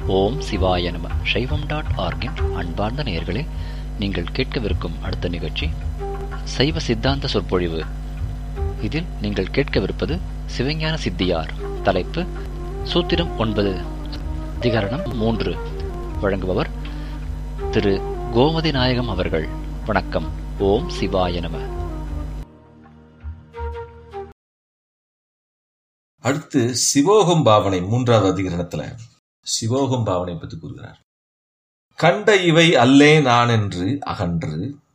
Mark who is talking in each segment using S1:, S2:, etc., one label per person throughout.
S1: ஓம் சிவாய நம சைவம் டாட் ஆர்கின் அன்பார்ந்த நேயர்களே நீங்கள் கேட்கவிருக்கும் அடுத்த நிகழ்ச்சி சைவ சித்தாந்த சொற்பொழிவு இதில் நீங்கள் கேட்கவிருப்பது சிவஞான சித்தியார் தலைப்பு சூத்திரம் ஒன்பது அதிகரணம் மூன்று வழங்குபவர் திரு கோமதி நாயகம் அவர்கள் வணக்கம் ஓம் சிவாய நம
S2: அடுத்து சிவோகம் பாவனை மூன்றாவது அதிகரணத்துல சிவோகம் பாவனை பற்றி கூறுகிறார் கண்ட இவை அல்லே நான் என்று அகன்று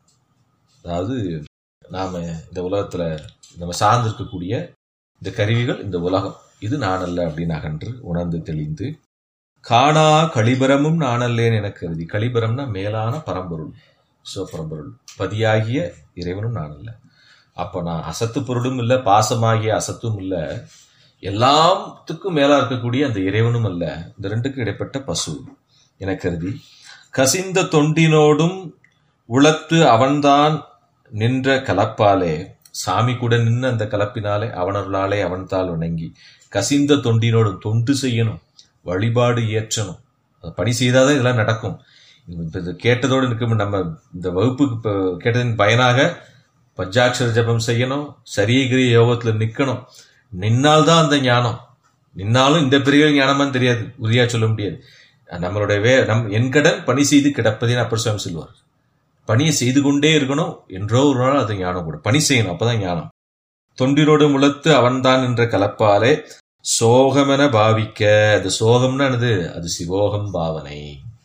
S2: அதாவது நாம இந்த உலகத்துல நம்ம சார்ந்திருக்கக்கூடிய இந்த கருவிகள் இந்த உலகம் இது நான் அல்ல அப்படின்னு அகன்று உணர்ந்து தெளிந்து காணா கழிபரமும் நான் அல்லேன் என கருதி கழிபரம்னா மேலான பரம்பொருள் சிவபரம்பொருள் பதியாகிய இறைவனும் நான் அல்ல அப்ப நான் அசத்து பொருளும் இல்லை பாசமாகிய அசத்தும் இல்லை எல்லாத்துக்கும் மேலா இருக்கக்கூடிய அந்த இறைவனும் அல்ல இந்த ரெண்டுக்கும் இடைப்பட்ட பசு என கருதி கசிந்த தொண்டினோடும் உளத்து அவன்தான் நின்ற கலப்பாலே சாமி கூட நின்று அந்த கலப்பினாலே அவனருளாலே அவன்தால் வணங்கி கசிந்த தொண்டினோடும் தொண்டு செய்யணும் வழிபாடு ஏற்றணும் அது பணி செய்தாதான் இதெல்லாம் நடக்கும் இப்ப இது கேட்டதோடு இருக்கும் நம்ம இந்த வகுப்புக்கு இப்போ கேட்டதின் பயனாக பஞ்சாட்சர ஜபம் செய்யணும் சரியகிரி யோகத்துல நிக்கணும் நின்னால்தான் அந்த ஞானம் நின்னாலும் இந்த பிரிவு ஞானமான்னு தெரியாது உறுதியா சொல்ல முடியாது நம்மளுடைய வே நம் என் கடன் பணி செய்து கிடப்பதே அப்பர் சுவாமி சொல்லுவார் பணியை செய்து கொண்டே இருக்கணும் என்றோ ஒரு நாள் அது ஞானம் கூட பணி செய்யணும் அப்பதான் ஞானம் தொண்டினோடு முளத்து அவன்தான் என்ற கலப்பாலே சோகமென பாவிக்க அது சோகம்னா என்னது அது சிவோகம் பாவனை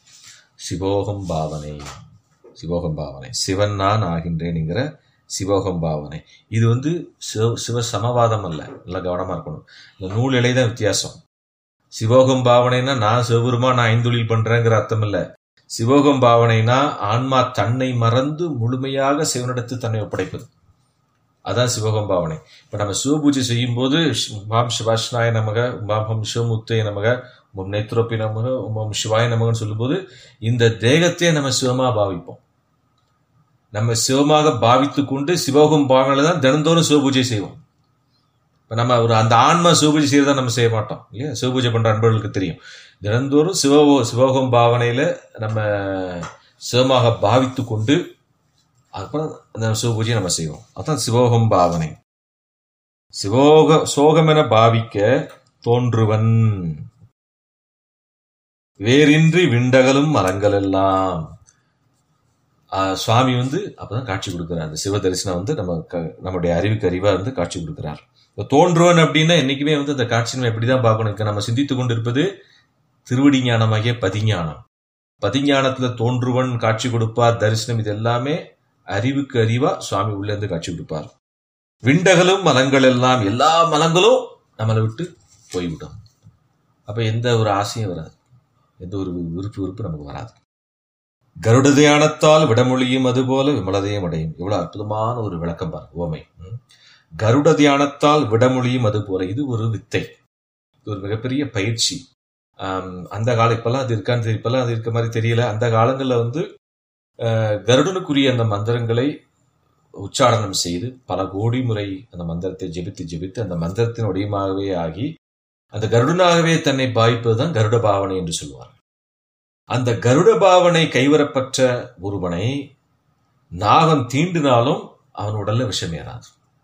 S2: சிவோகம் பாவனை சிவோகம் பாவனை சிவன் நான் ஆகின்றேன்ங்கிற சிவோகம் பாவனை இது வந்து சிவ சிவ சமவாதம் அல்ல நல்லா கவனமா இருக்கணும் இந்த நூல் இலைதான் வித்தியாசம் சிவோகம் பாவனைனா நான் சிவபெருமா நான் ஐந்தொழில் பண்றேங்கிற அர்த்தம் இல்ல சிவோகம் பாவனைனா ஆன்மா தன்னை மறந்து முழுமையாக சிவனிடத்து தன்னை ஒப்படைப்பது அதான் சிவகம் பாவனை இப்ப நம்ம சிவபூஜை செய்யும் போது உமாம் சிவாஷ்னாய நமக உமாம் சிவமுத்தைய நமக உமம் நேத்ரோப்பி நமக உமம் சிவாய நமகன்னு சொல்லும்போது இந்த தேகத்தையே நம்ம சிவமா பாவிப்போம் நம்ம சிவமாக பாவித்து கொண்டு சிவகம் பாவனையில தான் தினந்தோறும் சிவபூஜை செய்வோம் இப்போ நம்ம ஒரு அந்த ஆன்மா சிவபூஜை செய்யறதா நம்ம செய்ய மாட்டோம் இல்லையா சிவபூஜை பண்ற அன்பர்களுக்கு தெரியும் தினந்தோறும் சிவ சிவகம் பாவனையில நம்ம சிவமாக பாவித்து கொண்டு அப்புறம் அந்த சிவபூஜையை நம்ம செய்வோம் அதான் சிவோகம் பாவனை சிவோக சோகம் என பாவிக்க தோன்றுவன் வேறின்றி விண்டகலும் மரங்கள் எல்லாம் சுவாமி வந்து அப்பதான் காட்சி கொடுக்கிறார் அந்த சிவ தரிசனம் வந்து நம்ம நம்முடைய அறிவுக்கு அறிவா வந்து காட்சி கொடுக்கிறார் தோன்றுவன் அப்படின்னா என்னைக்குமே வந்து அந்த காட்சி நம்ம எப்படிதான் பார்க்கணும் நம்ம சிந்தித்து கொண்டிருப்பது திருவடி ஞானமாகிய பதிஞானம் பதிஞானத்துல தோன்றுவன் காட்சி கொடுப்பார் தரிசனம் இது எல்லாமே அறிவுக்கு அறிவா சுவாமி உள்ள இருந்து காட்சி கொடுப்பார் விண்டகளும் மலங்கள் எல்லாம் எல்லா மலங்களும் நம்மளை விட்டு போய்விடும் அப்ப எந்த ஒரு ஆசையும் வராது எந்த ஒரு விருப்பு விருப்பு நமக்கு வராது கருட தியானத்தால் விடமொழியும் அதுபோல விமலதையும் அடையும் இவ்வளவு அற்புதமான ஒரு விளக்கம் பாரு ஓமை கருட தியானத்தால் விடமொழியும் அது போல இது ஒரு வித்தை இது ஒரு மிகப்பெரிய பயிற்சி அந்த காலம் இப்பெல்லாம் அது இருக்கான்னு இப்பெல்லாம் அது இருக்க மாதிரி தெரியல அந்த காலங்களில் வந்து கருடனுக்குரிய அந்த மந்திரங்களை உச்சாரணம் செய்து பல கோடி முறை அந்த மந்திரத்தை ஜெபித்து ஜெபித்து அந்த மந்திரத்தின் வடிவமாகவே ஆகி அந்த கருடனாகவே தன்னை பாவிப்பதுதான் கருட பாவனை என்று சொல்லுவார் அந்த கருட பாவனை கைவரப்பட்ட ஒருவனை நாகம் தீண்டினாலும் அவன் உடல்ல விஷம் ஏறாது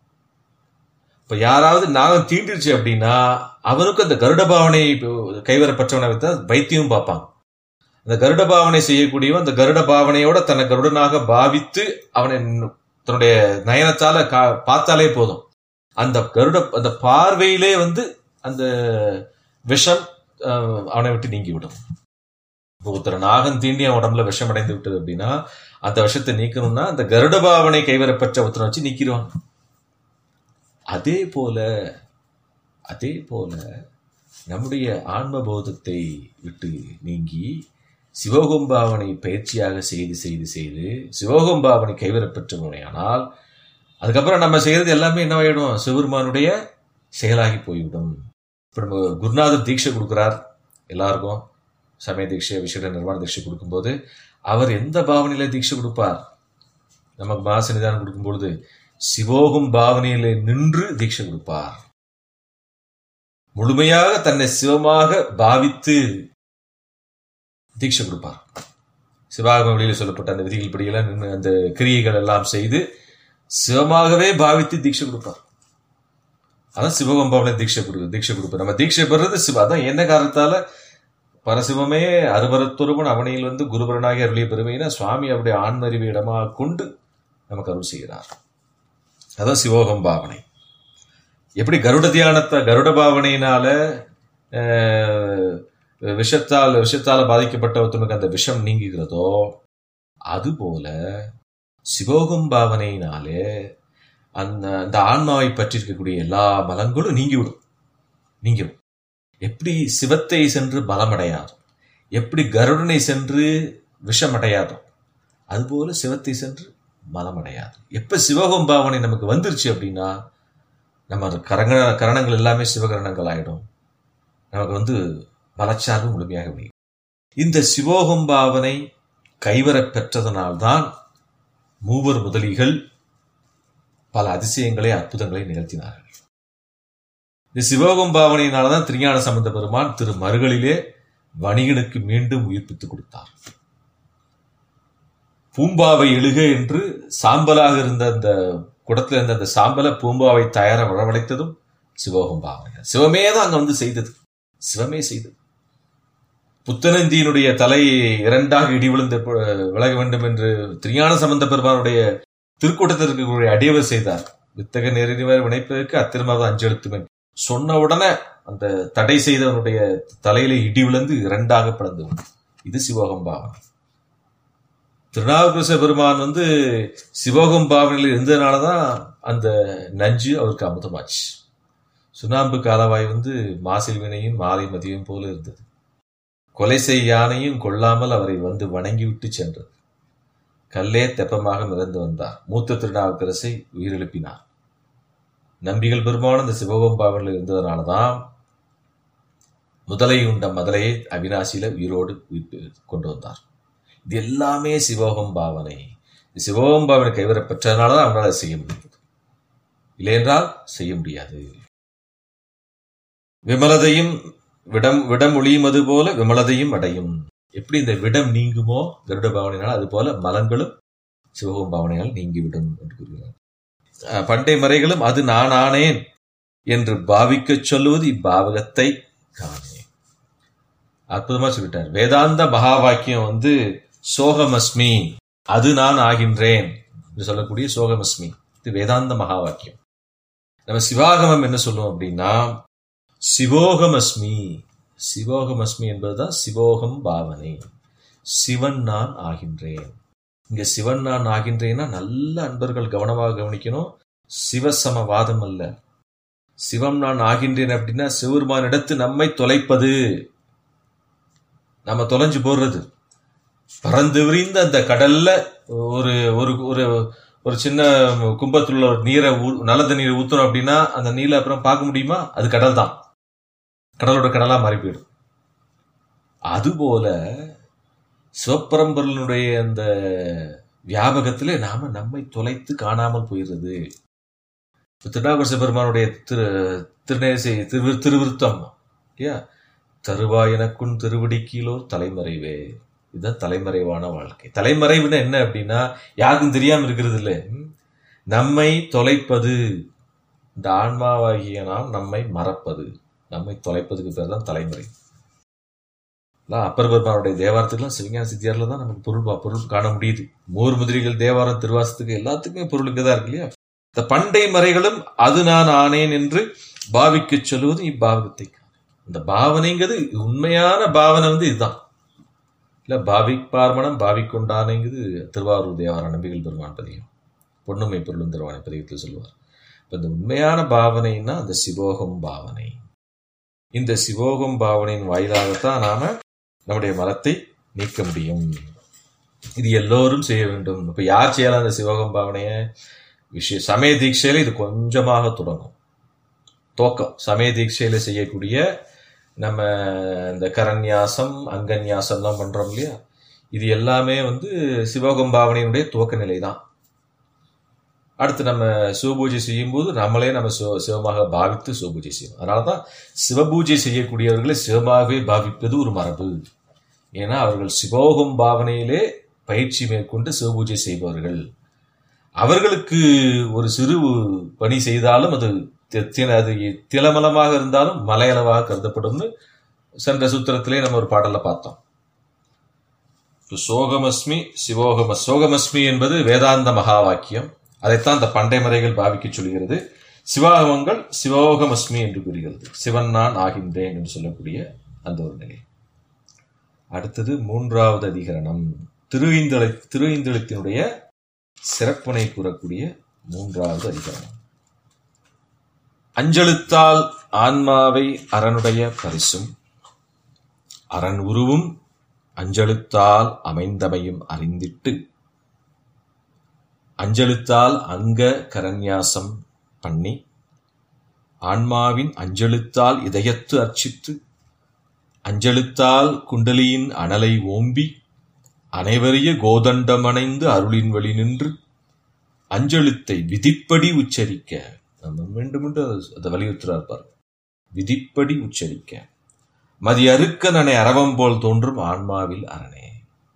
S2: இப்ப யாராவது நாகம் தீண்டிருச்சு அப்படின்னா அவனுக்கு அந்த கருட பாவனை கைவரப்பட்டவனை வைத்தா வைத்தியம் பார்ப்பாங்க அந்த கருட பாவனை செய்யக்கூடியவன் அந்த கருட பாவனையோட தன்னை கருடனாக பாவித்து அவனை தன்னுடைய நயனத்தால பார்த்தாலே போதும் அந்த கருட அந்த பார்வையிலே வந்து அந்த விஷம் அவனை விட்டு நீங்கி விடும் ஒருத்தர் நாகம் தீண்டி அவன் உடம்புல விஷம் அடைந்து விட்டது அப்படின்னா அந்த விஷத்தை நீக்கணும்னா அந்த கருட பாவனை கைவரப்பட்ட ஒருத்தனை வச்சு நீக்கிடுவாங்க அதே போல அதே போல நம்முடைய ஆன்மபோதத்தை விட்டு நீங்கி சிவகோம்பாவனை பயிற்சியாக செய்து செய்து செய்து சிவகோம்பாவனை கைவரப்பெற்றவனையானால் அதுக்கப்புறம் நம்ம செய்யறது எல்லாமே என்னவாயிடும் சிவபெருமானுடைய செயலாகி போய்விடும் இப்போ நம்ம குருநாதர் தீட்சை கொடுக்குறார் எல்லாருக்கும் சமய தீட்சை விசேட நிர்வாண தீட்சை கொடுக்கும்போது அவர் எந்த பாவனையில தீட்சை கொடுப்பார் நமக்கு மாச நிதானம் கொடுக்கும்பொழுது சிவோகம் பாவனையில நின்று தீட்சை கொடுப்பார் முழுமையாக தன்னை சிவமாக பாவித்து தீட்சை கொடுப்பார் சிவாகம வழியில் சொல்லப்பட்ட அந்த விதிகள் படியெல்லாம் நின்று அந்த கிரியைகள் எல்லாம் செய்து சிவமாகவே பாவித்து தீட்சை கொடுப்பார் அதான் சிவகம்பாவில தீட்சை கொடுக்கு தீட்சை கொடுப்பார் நம்ம தீட்சை பெறுறது சிவ அதான் என்ன காரணத்தால பரசிவமே அருவரத்தொருவன் அவனையில் வந்து குருபரனாகி அருளிய பெருமையினா சுவாமி அவருடைய ஆன்மறிவு இடமாக கொண்டு நமக்கு அருள் செய்கிறார் அதான் சிவோகம் பாவனை எப்படி கருட தியானத்தை கருட பாவனையினால அஹ், விஷத்தால் விஷத்தால பாதிக்கப்பட்ட ஒருத்தனுக்கு அந்த விஷம் நீங்குகிறதோ அதுபோல சிவோகம் பாவனையினாலே அந்த அந்த ஆன்மாவை பற்றி இருக்கக்கூடிய எல்லா மலங்களும் நீங்கிவிடும் நீங்கிவிடும் எப்படி சிவத்தை சென்று பலமடையாதோ எப்படி கருடனை சென்று விஷமடையாதோ அதுபோல சிவத்தை சென்று மலமடையாது எப்ப சிவகம் பாவனை நமக்கு வந்துருச்சு அப்படின்னா நம்ம அந்த கரங்க கரணங்கள் எல்லாமே சிவகரணங்கள் ஆயிடும் நமக்கு வந்து மலச்சார்பு முழுமையாக முடியும் இந்த சிவோகம் பாவனை கைவரப் பெற்றதனால்தான் மூவர் முதலிகள் பல அதிசயங்களை அற்புதங்களை நிகழ்த்தினார்கள் இந்த சிவோகம் பாவனையினால்தான் திருஞான சம்பந்த பெருமான் திரு மருகளிலே வணிகனுக்கு மீண்டும் உயிர்ப்பித்துக் கொடுத்தார் பூம்பாவை எழுக என்று சாம்பலாக இருந்த அந்த குடத்துல இருந்த அந்த சாம்பலை பூம்பாவை தயார வரவழைத்ததும் சிவோகம் பாவனை சிவமே தான் அங்க வந்து செய்தது சிவமே செய்தது புத்தனந்தியினுடைய தலை இரண்டாக இடி விழுந்து ப- விலக வேண்டும் என்று திருஞான சம்பந்த பெருமானுடைய திருக்கூட்டத்தில் இருக்கக்கூடிய அடியவர் செய்தார் வித்தக நெறிவர் வினைப்பதற்கு அத்திருமாவது அஞ்செழுத்துமென் சொன்ன உடனே அந்த தடை செய்தவனுடைய தலையில இடி விழுந்து இரண்டாக பிளந்து விடும். இது சிவோகம் பாவனை திருநாவுக்கரச பெருமான் வந்து சிவோகம் பாவனையில் இருந்ததுனாலதான் அந்த நஞ்சு அவருக்கு அமுதமாச்சு சுண்ணாம்பு காலவாய் வந்து மாசில் வினையும் மாலை மதியம் போல இருந்தது கொலை செய் யானையும் கொல்லாமல் அவரை வந்து வணங்கிவிட்டு சென்றது கல்லே தெப்பமாக மிதந்து வந்தார் மூத்த திருநாவுக்கரசை உயிரெழுப்பினார் நம்பிகள் பெருமான இந்த சிவகோம்பாவில் இருந்ததுனாலதான் முதலை உண்ட மதலையை அவினாசியில உயிரோடு உயிர்ப்பு கொண்டு வந்தார் இது எல்லாமே சிவோகம் பாவனை இந்த சிவோகம் பாவனை கைவர பெற்றதுனாலதான் அவங்களால அதை செய்ய முடிந்தது இல்லையென்றால் செய்ய முடியாது விமலதையும் விடம் விடம் ஒளியுமது போல விமலதையும் அடையும் எப்படி இந்த விடம் நீங்குமோ கருட பாவனையினால் அது போல மலங்களும் சிவகம் பாவனையால் நீங்கிவிடும் என்று கூறுகிறார் அஹ் பண்டை மறைகளும் அது நான் ஆனேன் என்று பாவிக்கச் சொல்லுவது இப்பாவகத்தை காணேன் அற்புதமா சொல்லிட்டார் வேதாந்த மகா வாக்கியம் வந்து சோகமஸ்மி அது நான் ஆகின்றேன் என்று சொல்லக்கூடிய சோகமஸ்மி இது வேதாந்த மகா வாக்கியம் நம்ம சிவாகமம் என்ன சொல்லுவோம் அப்படின்னா சிவோகமஸ்மி சிவோகமஸ்மி என்பதுதான் சிவோகம் பாவனை சிவன் நான் ஆகின்றேன் இங்க சிவன் நான் ஆகின்றேன்னா நல்ல அன்பர்கள் கவனமாக கவனிக்கணும் சிவசமவாதம் அல்ல சிவம் நான் ஆகின்றேன் அப்படின்னா சிவருமானிடத்து நம்மை தொலைப்பது நம்ம தொலைஞ்சு போடுறது பறந்து விரிந்த அந்த கடல்ல ஒரு ஒரு ஒரு ஒரு சின்ன கும்பத்தில் உள்ள ஒரு நீரை ஊ- நல்ல தண்ணீரை ஊத்துறோம் அப்படின்னா அந்த நீரை அப்புறம் பார்க்க முடியுமா அது கடல் தான் கடலோட கடலா மாறி போயிடும் அதுபோல சிவப்பரம்பரனுடைய அந்த வியாபகத்திலே நாம நம்மை தொலைத்து காணாமல் போயிடுறது இப்ப திருநாகரச பெருமானுடைய திரு திருநேசை திரு திருவிருத்தம் இல்லையா தருவாய் எனக்குன் திருவடிக்கீழோர் தலைமறைவே இதுதான் தலைமறைவான வாழ்க்கை தலைமறைவுன்னு என்ன அப்படின்னா யாருக்கும் தெரியாம இருக்கிறது இல்லை ம்? நம்மை தொலைப்பது இந்த ஆன்மாவாகிய நாம் நம்மை மறப்பது நம்மை தொலைப்பதுக்கு பேர் தான் தலைமறை எல்லாம் அப்பர் பெருமானுடைய தேவாரத்துக்குலாம் சிவஞான சித்தியாரில் தான் நமக்கு பொருள் பா- பொருள் காண முடியுது மூர் முதிரிகள் தேவாரம் திருவாசத்துக்கு எல்லாத்துக்குமே பொருள் இங்கே தான் இருக்கு இல்லையா இந்த பண்டை மறைகளும் அது நான் ஆனேன் என்று பாவிக்கச் சொல்லுவது இப்பாவகத்தை இந்த பாவனைங்கிறது உண்மையான பாவனை வந்து இதுதான் இல்ல பாவிப்பார்மணம் பாவிக்கொண்டானேங்கிறது திருவாரூர் தேவார நம்பிகள் பெருமான் பதிகம் பொன்னுமை பொருளும் திருவானை பதிகத்தில் சொல்லுவார் இப்ப இந்த உண்மையான பாவனைன்னா அந்த சிவோகம் பாவனை இந்த சிவோகம் பாவனையின் வாயிலாகத்தான் நாம நம்முடைய மலத்தை நீக்க முடியும் இது எல்லோரும் செய்ய வேண்டும் இப்ப யார் செய்யலாம் அந்த சிவோகம் பாவனைய விஷய சமய தீட்சையில இது கொஞ்சமாக தொடங்கும் தோக்கம் சமய தீட்சையில செய்யக்கூடிய நம்ம இந்த கரன்யாசம் அங்கன்யாசம்லாம் பண்றோம் இல்லையா இது எல்லாமே வந்து சிவோகம் பாவனையினுடைய துவக்க நிலை தான் அடுத்து நம்ம சிவபூஜை செய்யும்போது நம்மளே நம்ம சிவ சிவமாக பாவித்து சிவபூஜை செய்யணும் அதனால தான் சிவபூஜை செய்யக்கூடியவர்களை சிவமாகவே பாவிப்பது ஒரு மரபு ஏன்னா அவர்கள் சிவோகம் பாவனையிலே பயிற்சி மேற்கொண்டு சிவபூஜை செய்பவர்கள் அவர்களுக்கு ஒரு சிறு பணி செய்தாலும் அது தி- தி- அது திலமலமாக இருந்தாலும் மலையளவாக கருதப்படும்னு சென்ற சூத்திரத்திலே நம்ம ஒரு பாடல்ல பார்த்தோம் இப்ப சோகமஸ்மி சிவோகம சோகமஸ்மி என்பது வேதாந்த மகா வாக்கியம் அதைத்தான் இந்த பண்டை மறைகள் பாவிக்க சொல்கிறது சிவாகமங்கள் சிவோகமஸ்மி என்று கூறுகிறது சிவன் நான் ஆகின்றேன் என்று சொல்லக்கூடிய அந்த ஒரு நிலை அடுத்தது மூன்றாவது அதிகரணம் திருவிந்தள திருவிந்தளத்தினுடைய சிறப்பினை கூறக்கூடிய மூன்றாவது அதிகரணம் அஞ்செழுத்தால் ஆன்மாவை அரனுடைய பரிசும் அரண் உருவும் அஞ்செழுத்தால் அமைந்தமையும் அறிந்திட்டு அஞ்செழுத்தால் அங்க கரன்யாசம் பண்ணி ஆன்மாவின் அஞ்செழுத்தால் இதயத்து அர்ச்சித்து அஞ்செழுத்தால் குண்டலியின் அனலை ஓம்பி அனைவரிய கோதண்டமணைந்து அருளின் வழி நின்று அஞ்செழுத்தை விதிப்படி உச்சரிக்க நம்ம மீண்டும் மீண்டும் அதை- அதை வலியுறுத்துறார் பாரு விதிப்படி உச்சரிக்க மதி அறுக்க நனை அரவம் போல் தோன்றும் ஆன்மாவில் அரணே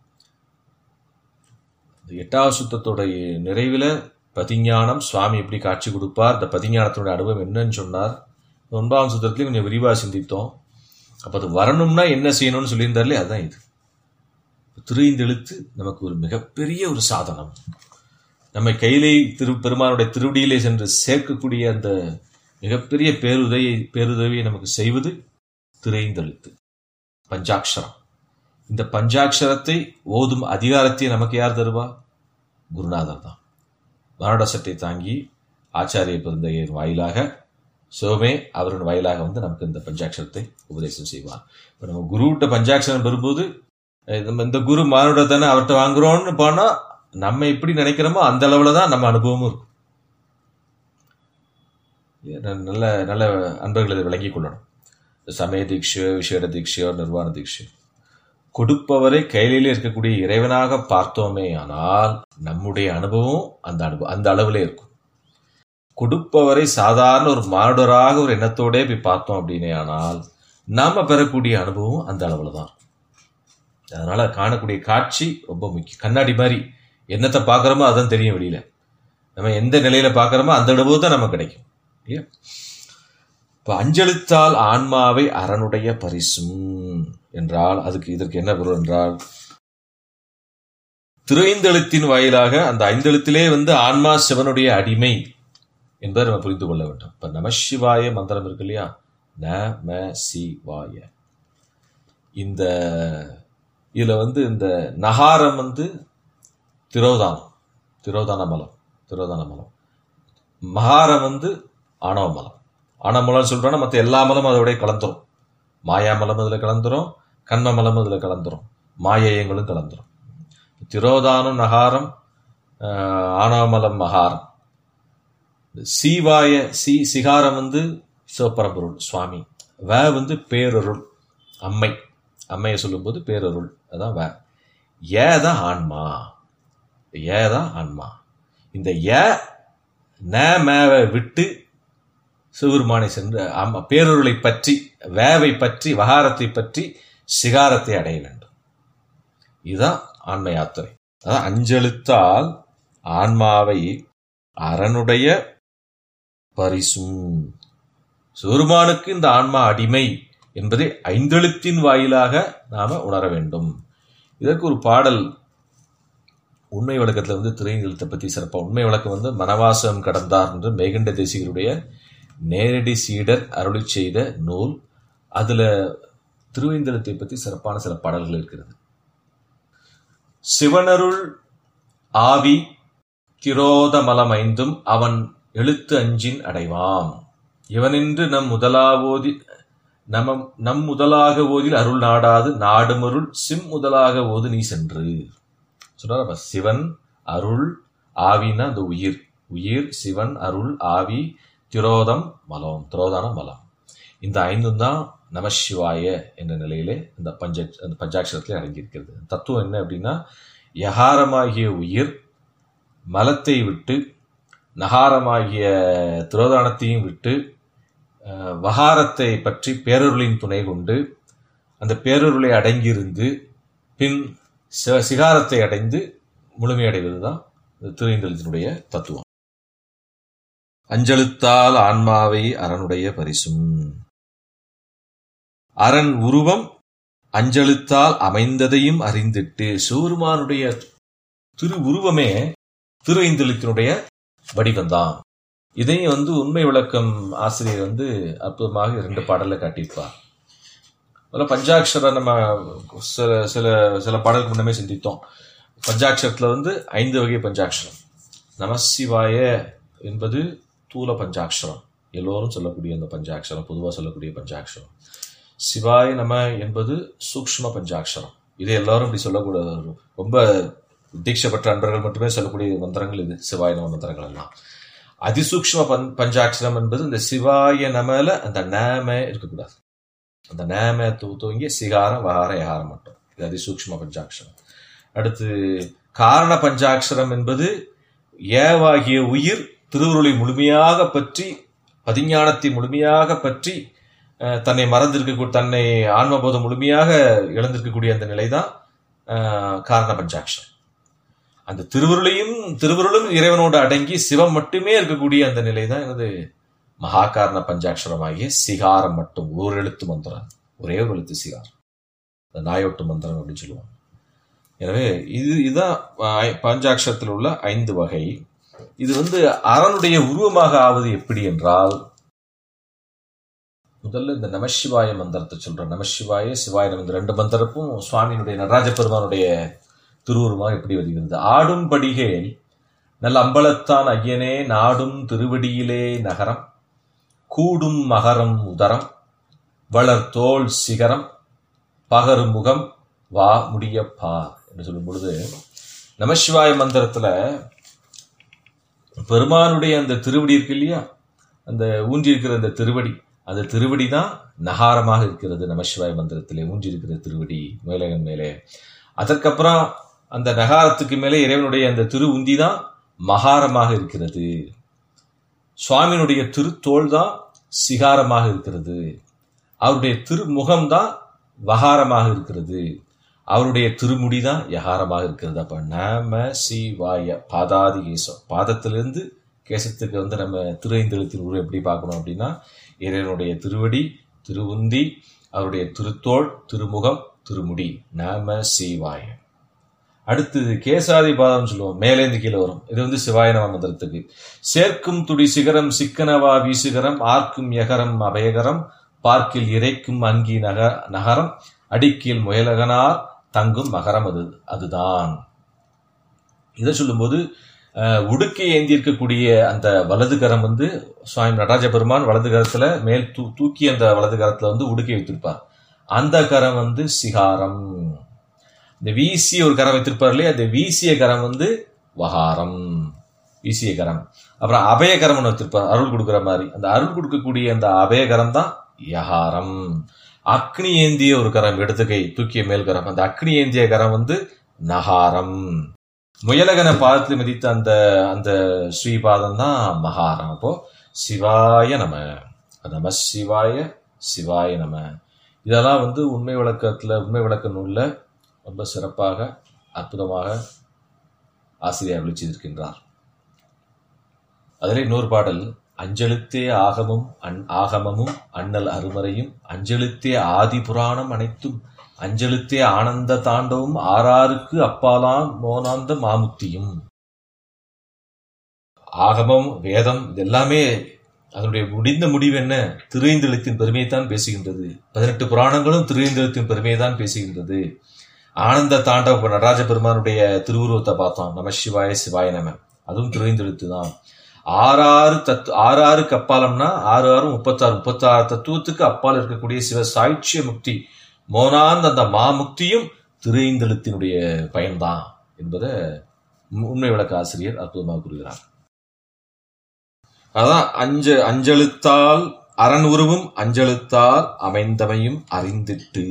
S2: இந்த எட்டாவது சுத்தத்தோட நிறைவுல பதிஞானம் சுவாமி எப்படி காட்சி கொடுப்பார் இந்த பதிஞானத்தோட அனுபவம் என்னன்னு சொன்னார் ஒன்பதாம் சுத்தத்திலையும் கொஞ்சம் விரிவா சிந்தித்தோம் அப்ப அது வரணும்னா என்ன செய்யணும்னு சொல்லியிருந்தார்லே அதுதான் இது திருந்தெழுத்து நமக்கு ஒரு மிகப்பெரிய ஒரு சாதனம் நம்மை கையிலே திரு பெருமானுடைய திருவடியிலே சென்று சேர்க்கக்கூடிய அந்த மிகப்பெரிய பேருதவியை பேருதவியை நமக்கு செய்வது திரைந்தெழுத்து பஞ்சாட்சரம் இந்த பஞ்சாட்சரத்தை ஓதும் அதிகாரத்தை நமக்கு யார் தருவா குருநாதர் தான் மரண சட்டை தாங்கி ஆச்சாரிய பெருந்தையின் வாயிலாக சிவமே அவரின் வாயிலாக வந்து நமக்கு இந்த பஞ்சாட்சரத்தை உபதேசம் செய்வார் இப்போ நம்ம குருவிட்ட பஞ்சாட்சரம் பெறும்போது அஹ் நம்ம இந்த குரு மானுட தானே அவர்கிட்ட வாங்குறோம்னு போனா நம்ம எப்படி நினைக்கிறோமோ அந்த அளவுல தான் நம்ம அனுபவமும் இருக்கும் இது நல்ல நல்ல அன்பர்கள் இதை விளங்கிக் கொள்ளணும் சமய தீட்சையோ விசேட தீட்சையோ நிர்வாண தீட்சையோ கொடுப்பவரை கையிலே இருக்கக்கூடிய இறைவனாக பார்த்தோமே ஆனால் நம்முடைய அனுபவம் அந்த அனுபவம் அந்த அளவிலே இருக்கும் கொடுப்பவரை சாதாரண ஒரு மானுடராக ஒரு எண்ணத்தோடே போய் பார்த்தோம் அப்படின்னே ஆனால் நாம பெறக்கூடிய அனுபவம் அந்த அளவுல தான் அதனால காணக்கூடிய காட்சி ரொம்ப முக்கியம் கண்ணாடி மாதிரி என்னத்தை பார்க்குறோமோ அதான் தெரியும் வெளியில நம்ம எந்த நிலையில பார்க்குறோமோ அந்த அனுபவம் தான் நமக்கு கிடைக்கும் இல்லையா இப்போ அஞ்செழுத்தால் ஆன்மாவை அரனுடைய பரிசும் என்றால் அதுக்கு இதற்கு என்ன பொருள் என்றால் திரைந்தெழுத்தின் வாயிலாக அந்த ஐந்தெழுத்திலே வந்து ஆன்மா சிவனுடைய அடிமை என்பதை நம்ம புரிந்து கொள்ள வேண்டும் இப்ப நமசிவாய மந்திரம் இருக்கு இல்லையா ந ம சிவாய இந்த இதுல வந்து இந்த நகாரம் வந்து திரோதானம் திரோதான மலம் திரோதான மலம் மகாரம் வந்து ஆணவ மலம் ஆணவ மலம் சொல்றோம்னா மற்ற எல்லா மலமும் அதோடய கலந்துரும் மாயா மலம் அதுல கலந்துரும் கண்ம மலம் அதுல கலந்துரும் மாயேயங்களும் கலந்துரும் திரோதானம் நகாரம் ஆஹ், ஆணவ மலம் மகாரம் இந்த சீவாய சி சிகாரம் வந்து சிவபரம்பொருள் சுவாமி வ வந்து பேரருள் அம்மை அம்மையை சொல்லும்போது பேரருள் அதான் வ ஏ தான் ஆன்மா ஏ தான் ஆன்மா இந்த ஏ ந மேவை விட்டு சிவபெருமானை சென்று ஆமா பேரருளை பற்றி வேவை பற்றி வகாரத்தை பற்றி சிகாரத்தை அடைய வேண்டும் இதுதான் ஆன்ம யாத்திரை அதான் அஞ்செழுத்தால் ஆன்மாவை அரனுடைய பரிசும் சிவருமானுக்கு இந்த ஆன்மா அடிமை என்பதை ஐந்தெழுத்தின் வாயிலாக நாம உணர வேண்டும் இதற்கு ஒரு பாடல் உண்மை விளக்கத்துல வந்து திரையெழுத்தை பத்தி சிறப்பா உண்மை விளக்கம் வந்து மனவாசம் கடந்தார் என்று மேகண்ட தேசிகருடைய நேரடி சீடர் அருளி செய்த நூல் அதுல திருவேந்தலத்தை பத்தி சிறப்பான சில பாடல்கள் இருக்கிறது சிவனருள் ஆவி திரோதமலமைந்தும் அவன் எழுத்து அஞ்சின் அடைவாம் இவனின்று நம் முதலாவோதி நம நம் முதலாக ஓதில் அருள் நாடாது நாடுமருள் சிம் முதலாக ஓது நீ சென்று சொல்றாரு அப்ப சிவன் அருள் ஆவின்னா அந்த உயிர் உயிர் சிவன் அருள் ஆவி திரோதம் மலம் திரோதான மலம் இந்த ஐந்தும் தான் நமசிவாய என்ற நிலையிலே இந்த பஞ்ச அந்த பஞ்சாட்சரத்திலே அடங்கியிருக்கிறது தத்துவம் என்ன அப்படின்னா யகாரமாகிய உயிர் மலத்தை விட்டு நகாரமாகிய திரோதானத்தையும் விட்டு அஹ், வகாரத்தை பற்றி பேரருளின் துணை கொண்டு அந்த பேரருளை அடங்கியிருந்து பின் சிவ- சிகாரத்தை அடைந்து முழுமையடைவதுதான் இந்த திருவேந்தலத்தினுடைய தத்துவம் அஞ்செழுத்தால் ஆன்மாவை அரனுடைய பரிசும் அரண் உருவம் அஞ்செழுத்தால் அமைந்ததையும் அறிந்திட்டு சிவருமானுடைய திரு உருவமே திரு ஐந்தெழுத்தினுடைய வடிவம்தான் இதையும் வந்து உண்மை விளக்கம் ஆசிரியர் வந்து அற்புதமாக இரண்டு பாடல்ல காட்டியிருப்பார் முதல்ல பஞ்சாட்சர நம்ம சில சில சில பாடலுக்கு முன்னமே சிந்தித்தோம் பஞ்சாட்சரத்துல வந்து ஐந்து வகை பஞ்சாட்சரம் நமசிவாய என்பது தூல பஞ்சாட்சரம் எல்லோரும் சொல்லக்கூடிய அந்த பஞ்சாட்சரம் பொதுவாக சொல்லக்கூடிய பஞ்சாட்சரம் சிவாய நம என்பது சூக்ஷ்ம பஞ்சாட்சரம் இது எல்லாரும் இப்படி சொல்லக்கூடாது ரொம்ப தீட்சை பெற்ற அன்பர்கள் மட்டுமே சொல்லக்கூடிய மந்திரங்கள் இது சிவாய நம மந்திரங்கள் எல்லாம் அதிசூக்ஷ்ம பஞ் பஞ்சாட்சரம் என்பது இந்த சிவாய நமல அந்த நேம இருக்கக்கூடாது அந்த நேம தூ தூங்கி சிகாரம் வகார யகாரம் மட்டும் இது அதிசூக்ஷ்ம பஞ்சாட்சரம் அடுத்து காரண பஞ்சாட்சரம் என்பது ஏவாகிய உயிர் திருவுருளை முழுமையாக பற்றி பதிஞானத்தை முழுமையாக பற்றி அஹ், தன்னை மறந்திருக்க தன்னை ஆன்மபோதம் முழுமையாக இழந்திருக்கக்கூடிய அந்த நிலைதான் அஹ், காரண பஞ்சாட்சரம் அந்த திருவுருளையும் திருவுருளும் இறைவனோடு அடங்கி சிவம் மட்டுமே இருக்கக்கூடிய அந்த நிலை தான் எனது மகாகாரண பஞ்சாட்சரமாகிய சிகாரம் மட்டும் ஒரு எழுத்து மந்திரம் ஒரே ஒரு எழுத்து சிகாரம் இந்த நாயோட்டு மந்திரம் அப்படின்னு சொல்லுவாங்க எனவே இது இதுதான் அஹ், பஞ்சாட்சரத்தில் உள்ள ஐந்து வகை இது வந்து அரனுடைய உருவமாக ஆவது எப்படி என்றால் முதல்ல இந்த நமசிவாய மந்திரத்தை சொல்றேன் நமசிவாய சிவாய நம இந்த ரெண்டு மந்திரப்பும் சுவாமியினுடைய நடராஜ பெருமானுடைய திருவுருவமாக எப்படி வருகிறது ஆடும் படிகேல் நல்ல அம்பலத்தான் ஐயனே நாடும் திருவடியிலே நகரம் கூடும் மகரம் உதரம் வளர் தோள் சிகரம் பகரு முகம் வா முடிய பார் என்று சொல்லும் பொழுது நமசிவாய மந்திரத்துல பெருமானுடைய அந்த திருவடி இருக்கு இல்லையா அந்த ஊன்றி இருக்கிற அந்த திருவடி அந்த திருவடி தான் நகாரமாக இருக்கிறது நமசிவாய மந்திரத்திலே ஊன்றி இருக்கிற திருவடி மேலகன் மேலே அதற்கப்புறம் அந்த நகாரத்துக்கு மேலே இறைவனுடைய அந்த திரு உந்தி தான் மகாரமாக இருக்கிறது சுவாமியினுடைய திருத்தோள் தான் சிகாரமாக இருக்கிறது அவருடைய திருமுகம் தான் வகாரமாக இருக்கிறது அவருடைய திருமுடி தான் யகாரமாக இருக்கிறது அப்ப நம சிவாய பாதாதி கேசம் பாதத்திலிருந்து கேசத்துக்கு வந்து நம்ம திருஐந்தெழுத்தின் உருவம் எப்படி பார்க்கணும் அப்படின்னா இறைவனுடைய திருவடி திருவுந்தி அவருடைய திருத்தோள் திருமுகம் திருமுடி நம சிவாய அடுத்தது கேசாதி பாதம் சொல்லுவோம் மேலேந்து கீழே வரும் இது வந்து சிவாய நம மந்திரத்துக்கு சேர்க்கும் துடி சிகரம் சிக்கனவா வீசுகரம் ஆர்க்கும் யகரம் அபயகரம் பார்க்கில் இறைக்கும் அங்கி நக நகரம் அடிக்கீழ் முயலகனார் தங்கும் மகரம் அது அதுதான் இதை சொல்லும்போது அஹ், உடுக்கை ஏந்தி இருக்கக்கூடிய அந்த வலது கரம் வந்து சுவாமி நடராஜ பெருமான் வலது கரத்துல மேல் தூ தூக்கி அந்த வலது கரத்துல வந்து உடுக்கை வைத்திருப்பார் அந்த கரம் வந்து சிகாரம் இந்த வீசிய ஒரு கரம் வைத்திருப்பார் இல்லையா அந்த வீசிய கரம் வந்து வகாரம் வீசிய கரம் அப்புறம் அபயகரம் ஒன்று வைத்திருப்பார் அருள் கொடுக்குற மாதிரி அந்த அருள் கொடுக்கக்கூடிய அந்த அபயகரம் தான் யகாரம் அக்னி ஏந்திய ஒரு கரம் இடது கை தூக்கிய மேல் கரம் அந்த அக்னி ஏந்திய கரம் வந்து நகாரம் முயலகன பாதத்தில் மிதித்த அந்த அந்த ஸ்ரீபாதம் தான் மகாரம் அப்போ சிவாய நம நம சிவாய சிவாய நம இதெல்லாம் வந்து உண்மை விளக்கத்துல உண்மை விளக்க நூல்ல ரொம்ப சிறப்பாக அற்புதமாக ஆசிரியர் அருளி செய்திருக்கின்றார் அதிலே இன்னொரு பாடல் அஞ்செழுத்தே ஆகமும் அன் ஆகமமும் அண்ணல் அருமறையும் அஞ்செழுத்தே ஆதி புராணம் அனைத்தும் அஞ்செழுத்தே ஆனந்த தாண்டவும் ஆறாருக்கு அப்பாலாம் மோனாந்த மாமுத்தியும் ஆகமம் வேதம் இது எல்லாமே அதனுடைய முடிந்த முடிவு என்ன திருவேந்தெழுத்தின் பெருமையைத்தான் பேசுகின்றது பதினெட்டு புராணங்களும் திருவேந்தெழுத்தின் பெருமையை தான் பேசுகின்றது ஆனந்த தாண்டவ இப்ப நடராஜ பெருமானுடைய திருவுருவத்தை பார்த்தோம் நம சிவாய சிவாய நம அதுவும் திருவேந்தெழுத்து தான் ஆறாறு தத்து ஆறாறு கப்பாலம்னா ஆறு ஆறு முப்பத்தாறு முப்பத்தாறு தத்துவத்துக்கு அப்பால் இருக்கக்கூடிய சிவ சாய்ச்சிய முக்தி மோனாந்த அந்த மாமுக்தியும் திருஐந்தெழுத்தினுடைய பயன்தான் என்பதை உண்மை விளக்க ஆசிரியர் அற்புதமாக கூறுகிறார் அதான் அஞ்ச அஞ்செழுத்தால் அரண் உருவும் அஞ்செழுத்தால் அமைந்தவையும் அறிந்திட்டு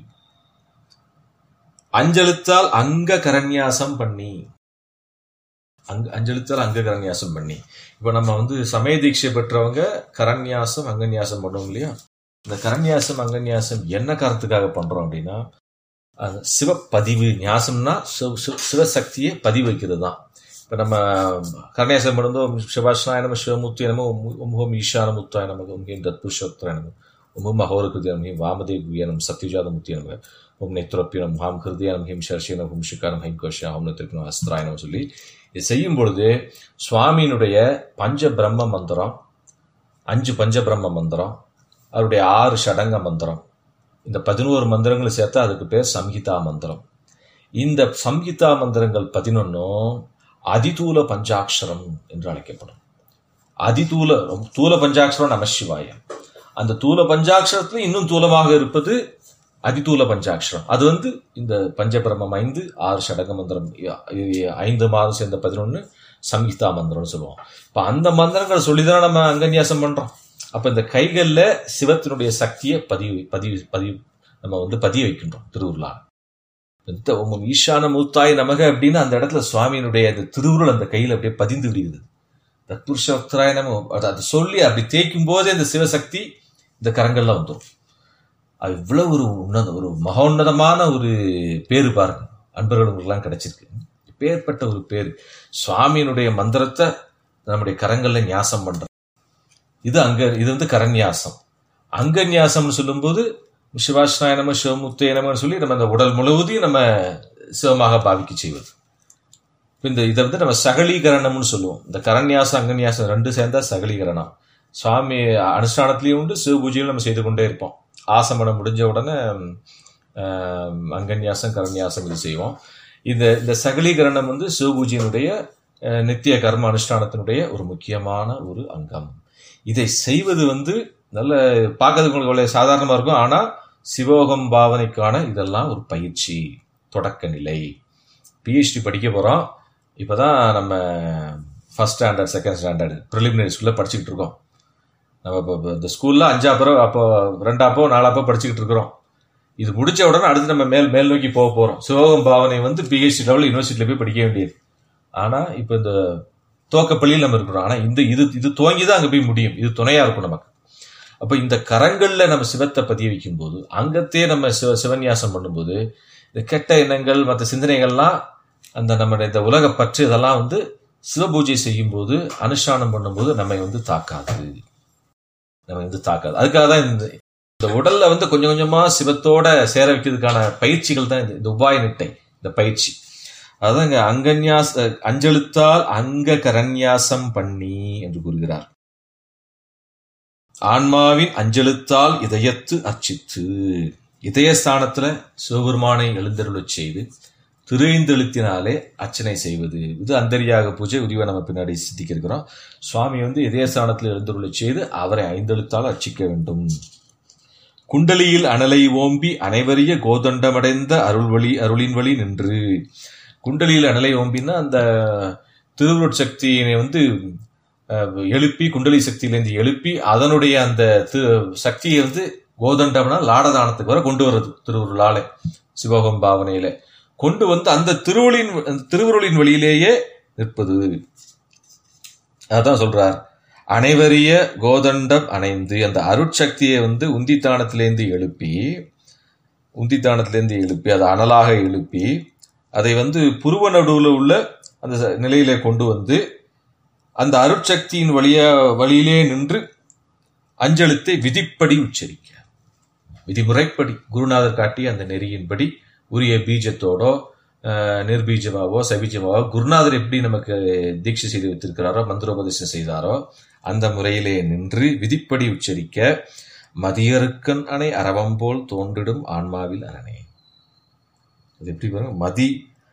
S2: அஞ்செழுத்தால் அங்க கரண்யாசம் பண்ணி அங்க அஞ்செழுத்தால் அங்க கரண்யாசம் பண்ணி இப்ப நம்ம வந்து சமய தீட்சை பெற்றவங்க கரண்யாசம் அங்கன்யாசம் பண்ணுவோம் இல்லையா இந்த கரண்யாசம் அங்கன்யாசம் என்ன காரணத்துக்காக பண்றோம் அப்படின்னா அது சிவப்பதிவு ஞாசம்னா சிவ- சிவ- சிவசக்தியை பதிவு வைக்கிறது தான் இப்போ நம்ம கருணேசம் பண்ணும்போது சிவாஷ்ணாய நம சிவமுத்து நம ஓம் ஈஷான முத்தாய நம ஓம் ஹீம் தத்புருஷோத்தர நம ஓம் மகோர கிருதிய நம ஹீம் வாமதே குயனம் சத்யஜாத முத்திய நம ஓம் நெத்ரோப்பியம் ஹாம் ஹிருதயம் ஹீம் ஷர்ஷியம் ஹும் ஷிகாரம் ஹைம் கோஷா ஹோம் நெத்திருக்கணும் அஸ்திராய நம சொல்லி இது செய்யும் பொழுது சுவாமியினுடைய பஞ்ச பிரம்ம மந்திரம் அஞ்சு பஞ்ச பிரம்ம மந்திரம் அவருடைய ஆறு ஷடங்க மந்திரம் இந்த பதினோரு மந்திரங்களை சேர்த்தா அதுக்கு பேர் சம்ஹிதா மந்திரம் இந்த சம்ஹிதா மந்திரங்கள் பதினொன்னும் அதிதூல பஞ்சாட்சரம் என்று அழைக்கப்படும் அதிதூல ரொம்ப தூல பஞ்சாட்சரம் நமசிவாயம் அந்த தூல பஞ்சாட்சரத்துல இன்னும் தூலமாக இருப்பது அதிதூல பஞ்சாட்சரம் அது வந்து இந்த பஞ்சபிரமம் ஐந்து ஆறு ஷடக மந்திரம் இ- இ- ஐந்து மாதம் சேர்ந்த பதினொன்னு சம்ஹிதா மந்திரம்னு சொல்லுவோம் இப்ப அந்த மந்திரங்கள் சொல்லிதான் நம்ம அங்கன்யாசம் பண்றோம் அப்ப இந்த கைகள்ல சிவத்தினுடைய சக்தியை பதிவு பதிவு பதிவு நம்ம வந்து பதிய வைக்கின்றோம் திருவுருளால் இந்த ஓம் ஈசான மூத்தாய் நமக அப்படின்னு அந்த இடத்துல சுவாமியினுடைய அந்த திருவுருள் அந்த கையில அப்படியே பதிந்து விடுகிறது தத்புருஷோக்தராய நம அது அதை சொல்லி அப்படி தேய்க்கும் போதே இந்த சிவசக்தி இந்த கரங்கள்ல வந்துடும் அது இவ்வளவு ஒரு உன்னத ஒரு மகோன்னதமான ஒரு பேரு பாருங்க அன்பர்கள் உங்களுக்குலாம் கிடைச்சிருக்கு பேர்பட்ட ஒரு பேர் சுவாமியினுடைய மந்திரத்தை நம்முடைய கரங்கள்ல ஞாசம் பண்ற இது அங்க இது வந்து கரண்யாசம் அங்கன்யாசம்னு சொல்லும்போது சிவாஷ்ணாய நம சிவமுத்தே நமன்னு சொல்லி நம்ம அந்த உடல் முழுவதையும் நம்ம சிவமாக பாவிக்க செய்வது இப்ப இந்த இதை வந்து நம்ம சகலீகரணம்னு சொல்லுவோம் இந்த கரண்யாசம் அங்கன்யாசம் ரெண்டு சேர்ந்தா சகலீகரணம் சுவாமி அனுஷ்டானத்திலையும் உண்டு சிவ பூஜையும் நம்ம செய்து கொண்டே இருப்போம் ஆசமனம் முடிஞ்ச உடனே ஆஹ், அங்கன்யாசம் கரண்யாசம் இது செய்வோம் இந்த இந்த சகலீகரணம் வந்து சிவபூஜையினுடைய அஹ், நித்திய கர்ம அனுஷ்டானத்தினுடைய ஒரு முக்கியமான ஒரு அங்கம் இதை செய்வது வந்து நல்ல பார்க்கறதுக்கு உங்களுக்கு அவ்வளவு சாதாரணமா இருக்கும் ஆனா சிவோகம் பாவனைக்கான இதெல்லாம் ஒரு பயிற்சி தொடக்க நிலை பிஹெச்டி படிக்க போறோம் இப்பதான் நம்ம first standard second standard preliminary ஸ்கூல்ல படிச்சுக்கிட்டு இருக்கோம் நம்ம இப்போ இப்போ இந்த ஸ்கூல்ல அஞ்சாப்போ அப்போ ரெண்டாப்போ நாலாப்போ படிச்சுக்கிட்டு இருக்கிறோம் இது முடிச்ச உடனே அடுத்து நம்ம மேல் மேல் நோக்கி போக போறோம் சிவகம் பாவனை வந்து பிஹெச்டி லெவல் யூனிவர்சிட்டியில போய் படிக்க வேண்டியது ஆனா இப்போ இந்த துவக்கப்பள்ளியில் நம்ம இருக்கிறோம் ஆனா இந்த இது இது துவங்கி தான் அங்க போய் முடியும் இது துணையா இருக்கும் நமக்கு அப்ப இந்த கரங்கள்ல நம்ம சிவத்தை பதிய வைக்கும் போது அங்கத்தே நம்ம சிவ சிவன்யாசம் பண்ணும்போது இந்த கெட்ட எண்ணங்கள் மற்ற சிந்தனைகள்லாம் அந்த நம்முடைய இந்த உலக பற்று இதெல்லாம் வந்து சிவபூஜை செய்யும் போது அனுஷ்டானம் பண்ணும்போது நம்மை வந்து தாக்காது நம்ம வந்து தாக்காது அதுக்காக தான் இந்த இந்த உடல்ல வந்து கொஞ்சம் கொஞ்சமா சிவத்தோட சேர வைக்கிறதுக்கான பயிற்சிகள் தான் இந்த- இந்த உபாய நிட்டை இந்த பயிற்சி அதான் இங்க அங்கன்யாச அஞ்செழுத்தால் அங்க கரன்யாசம் பண்ணி என்று கூறுகிறார் ஆன்மாவின் அஞ்செழுத்தால் இதயத்து அர்ச்சித்து இதயஸ்தானத்துல சிவபெருமானை எழுந்தருளச் செய்து திரைந்தெழுத்தினாலே அர்ச்சனை செய்வது இது அந்தரியாக பூஜை உரிவை நம்ம பின்னாடி சித்திக்க இருக்கிறோம் சுவாமி வந்து இதயஸ்தானத்தில் எழுந்தருளச் செய்து அவரை ஐந்தெழுத்தால் அர்ச்சிக்க வேண்டும் குண்டலியில் அனலை ஓம்பி அனைவரிய கோதண்டமடைந்த அருள்வழி அருளின் வழி நின்று குண்டலியில் அனலை ஓம்பின்னா அந்த திருவுருட் சக்தியினை வந்து அஹ், எழுப்பி குண்டலி சக்தியிலேருந்து எழுப்பி அதனுடைய அந்த திரு சக்தியை வந்து கோதண்டம்னா லாடதானத்துக்கு வர கொண்டு வர்றது திருவுருளாலே சிவகம் பாவனையில கொண்டு வந்து அந்த திருவொளியின் அந்த திருவுருளின் வழியிலேயே நிற்பது அதான் சொல்றார் அனைவரிய கோதண்டம் அணைந்து அந்த அருட்சக்தியை வந்து உந்தித்தானத்திலேருந்து எழுப்பி உந்தித்தானத்திலேருந்து எழுப்பி அதை அனலாக எழுப்பி அதை வந்து புருவ நடுவில் உள்ள அந்த ச- நிலையிலே கொண்டு வந்து அந்த அருட்சக்தியின் வழியா வழியிலே நின்று அஞ்செழுத்தை விதிப்படி உச்சரிக்க விதிமுறைப்படி குருநாதர் காட்டிய அந்த நெறியின்படி உரிய பீஜத்தோடோ அஹ், நிர்பீஜமாவோ சபீஜமாவோ குருநாதர் எப்படி நமக்கு தீட்சை செய்து வைத்திருக்கிறாரோ மந்திரோபதேசம் செய்தாரோ அந்த முறையிலே நின்று விதிப்படி உச்சரிக்க மதியருக்கன் அணை அரவம் போல் தோன்றிடும் ஆன்மாவில் அரணே இது எப்படி பாருங்க மதி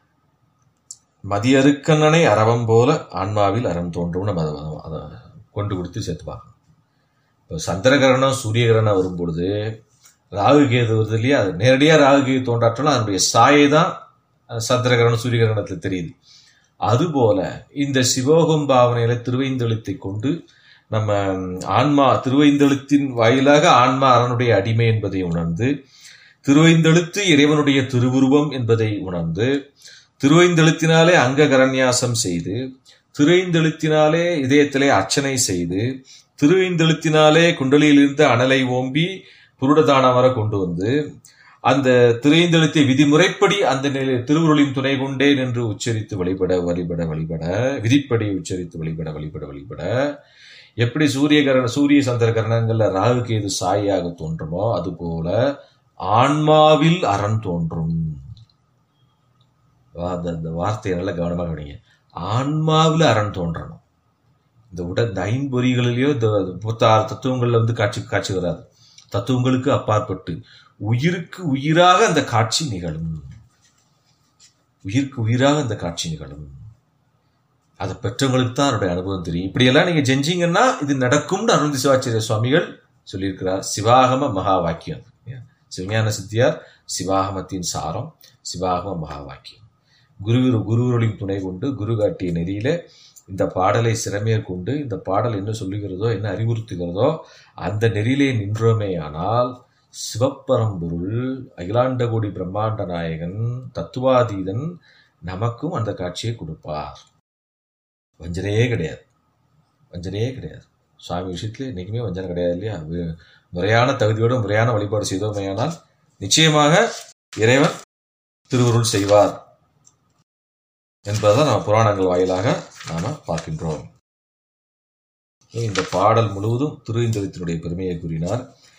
S2: மதியருக்கண்ணனை அரவம் போல ஆன்மாவில் அறம் தோன்றும் நம்ம அதை அதை கொண்டு கொடுத்து சேர்த்து பார்க்கணும் இப்போ சந்திரகிரகணம் சூரியகிரகணம் வரும்பொழுது ராகு கேது வருது இல்லையா அது நேரடியாக ராகு கேது தோன்றாற்றலும் அதனுடைய சாயை தான் அஹ், சந்திரகிரகணம் சூரியகிரகணத்தில் தெரியுது அதுபோல இந்த சிவோகம் பாவனையில திருவைந்தெழுத்தை கொண்டு நம்ம ம், ஆன்மா திருவைந்தெழுத்தின் வாயிலாக ஆன்மா அரனுடைய அடிமை என்பதை உணர்ந்து திருவைந்தெழுத்து இறைவனுடைய திருவுருவம் என்பதை உணர்ந்து திருவைந்தெழுத்தினாலே அங்க கரண்யாசம் செய்து திருவைந்தெழுத்தினாலே இதயத்திலே அர்ச்சனை செய்து திருவைந்தெழுத்தினாலே குண்டலியிலிருந்து அனலை ஓம்பி புருடதானம் வர கொண்டு வந்து அந்த திரைந்தெழுத்தை விதிமுறைப்படி அந்த நிலை திருவுருளின் துணை கொண்டே நின்று உச்சரித்து வழிபட வழிபட வழிபட விதிப்படி உச்சரித்து வழிபட வழிபட வழிபட எப்படி சூரிய கரண சூரிய சந்திர கரணங்கள்ல ராகு கேது சாயாக தோன்றுமோ அதுபோல ஆன்மாவில் அரண் தோன்றும் வா- அந்த அந்த வார்த்தையை நல்லா கவனமாக கவனிங்க ஆன்மாவில் அரண் தோன்றணும் இந்த உடல் இந்த ஐம்பொறிகளிலேயோ இந்த முப்பத்தாறு தத்துவங்கள்ல வந்து காட்சி காட்சி வராது தத்துவங்களுக்கு அப்பாற்பட்டு உயிருக்கு உயிராக அந்த காட்சி நிகழும் உயிருக்கு உயிராக அந்த காட்சி நிகழும் அதை பெற்றவங்களுக்கு தான் அதனுடைய அனுபவம் தெரியும் இப்படியெல்லாம் நீங்க செஞ்சீங்கன்னா இது நடக்கும்னு அருள் சிவாச்சாரிய சுவாமிகள் சொல்லியிருக்கிறார் சிவாகம மகா வாக்கியம் சிவஞான சித்தியார் சிவாகமத்தின் சாரம் சிவாகம மகா வாக்கியம் குரு குருவருளின் துணை கொண்டு குரு காட்டிய நெறியில இந்த பாடலை சிறமேற்கொண்டு இந்த பாடல் என்ன சொல்லுகிறதோ என்ன அறிவுறுத்துகிறதோ அந்த நெறியிலே நின்றோமேயானால் சிவப்பரம்பொருள் அகிலாண்ட கோடி பிரம்மாண்ட நாயகன் தத்துவாதீதன் நமக்கும் அந்த காட்சியை கொடுப்பார் வஞ்சனையே கிடையாது வஞ்சனையே கிடையாது சுவாமி விஷயத்துல இன்னைக்குமே வஞ்சனை கிடையாது இல்லையா வு- முறையான தகுதியோடு முறையான வழிபாடு செய்தோமேயானால் நிச்சயமாக இறைவன் திருவருள் செய்வார் என்பதை நம்ம புராணங்கள் வாயிலாக நாம பார்க்கின்றோம் இந்த பாடல் முழுவதும் திருவிந்தத்தினுடைய பெருமையை கூறினார்